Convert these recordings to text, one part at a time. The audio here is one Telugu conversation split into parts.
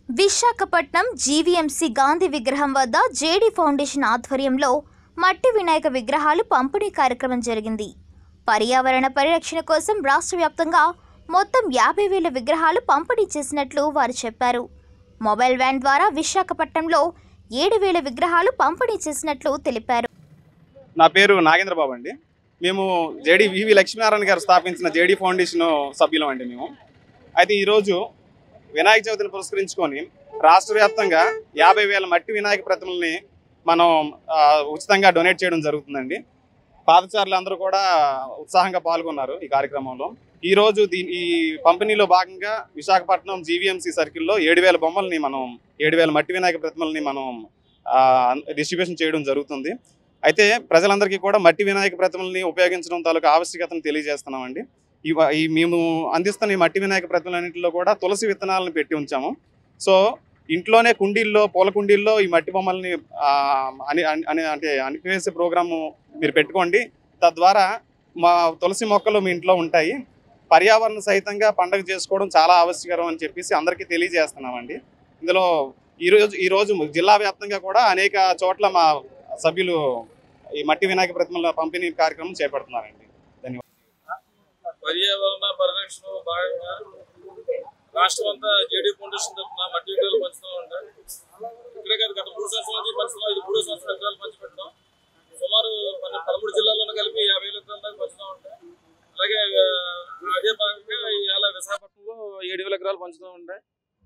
విశాఖపట్నం జీవీఎంసీ గాంధీ విగ్రహం వద్ద జేడీ ఫౌండేషన్ ఆధ్వర్యంలో మట్టి వినాయక విగ్రహాలు పంపిణీ కార్యక్రమం జరిగింది పర్యావరణ పరిరక్షణ కోసం రాష్ట్ర వ్యాప్తంగా మొత్తం యాభై వేల విగ్రహాలు పంపిణీ చేసినట్లు వారు చెప్పారు మొబైల్ వ్యాన్ ద్వారా విశాఖపట్నంలో ఏడు వేల విగ్రహాలు పంపిణీ చేసినట్లు తెలిపారు నా పేరు నాగేంద్ర బాబు అండి మేము జేడి వివి లక్ష్మీనారాయణ గారు స్థాపించిన జేడి ఫౌండేషన్ సభ్యులం అండి మేము అయితే ఈరోజు వినాయక చవితిని పురస్కరించుకొని రాష్ట్ర వ్యాప్తంగా యాభై వేల మట్టి వినాయక ప్రతిమల్ని మనం ఆ, ఉచితంగా డొనేట్ చేయడం జరుగుతుందండి పాదచారులు అందరూ కూడా ఉత్సాహంగా పాల్గొన్నారు ఈ కార్యక్రమంలో ఈ రోజు దీని ఈ పంపిణీలో భాగంగా విశాఖపట్నం జీవీఎంసీ సర్కిల్లో ఏడు వేల బొమ్మల్ని మనం ఏడు వేల మట్టి వినాయక ప్రతిమల్ని మనం డిస్ట్రిబ్యూషన్ చేయడం జరుగుతుంది అయితే ప్రజలందరికీ కూడా మట్టి వినాయక ప్రతిమల్ని ఉపయోగించడం తాలూకు ఆవశ్యకతను తెలియజేస్తున్నామండి ఈ వ- ఈ మేము అందిస్తున్న ఈ మట్టి వినాయక ప్రతిమలన్నింటిలో కూడా తులసి విత్తనాలను పెట్టి ఉంచాము సో ఇంట్లోనే కుండీల్లో పూల కుండీల్లో ఈ మట్టి బొమ్మల్ని ఆ, అని అని- అని అంటే అనిపివేసే ప్రోగ్రాము మీరు పెట్టుకోండి తద్వారా మా తులసి మొక్కలు మీ ఇంట్లో ఉంటాయి పర్యావరణ సహితంగా పండగ చేసుకోవడం చాలా ఆవశ్యకరం అని చెప్పేసి అందరికీ తెలియజేస్తున్నామండి ఇందులో ఈరోజు ఈరోజు జిల్లా వ్యాప్తంగా కూడా అనేక చోట్ల మా సభ్యులు ఈ మట్టి వినాయక ప్రతిమల పంపిణీ కార్యక్రమం చేపడుతున్నారండి పర్యావరణ పరిరక్షణ భాగంగా రాష్ట్రం అంతా జేడీ ఫౌండేషన్ తరఫున మట్టి విగ్రహాలు పంచుతూ ఉంటాయి ఇక్కడే కాదు గత మూడు సంవత్సరాల నుంచి పంచుతున్నాం ఇది మూడో సంవత్సరం విగ్రహాలు పంచిపెట్టాం సుమారు మన పదమూడు జిల్లాల్లోనూ కలిపి యాభై వేల విగ్రహాల దాకా పంచుతూ ఉంటాయి అలాగే ఆ, అదే భాగంగా ఇవాళ విశాఖపట్నంలో ఏడు వేల విగ్రహాలు పంచుతూ ఉంటాయి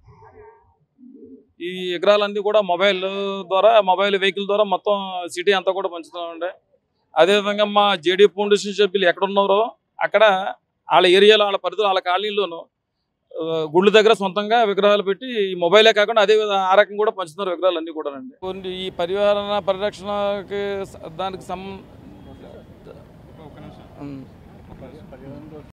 ఈ విగ్రహాలన్నీ కూడా మొబైల్ ద్వారా మొబైల్ వెహికల్ ద్వారా మొత్తం సిటీ అంతా కూడా పంచుతూ ఉంటాయి అదేవిధంగా మా జేడీ ఫౌండేషన్ సభ్యులు ఎక్కడ ఉన్నారో అక్కడ వాళ్ళ ఏరియాలో వాళ్ళ పరిధిలో వాళ్ళ కాలనీలోను ఆ, గుళ్ళ దగ్గర సొంతంగా విగ్రహాలు పెట్టి ఈ మొబైలే కాకుండా అదే విధ- ఆ రకం కూడా పంచుతున్నారు విగ్రహాలు అన్ని కూడా అండి కొన్ని ఈ పర్యావరణ పరిరక్షణకి స- దానికి సం ఉమ్.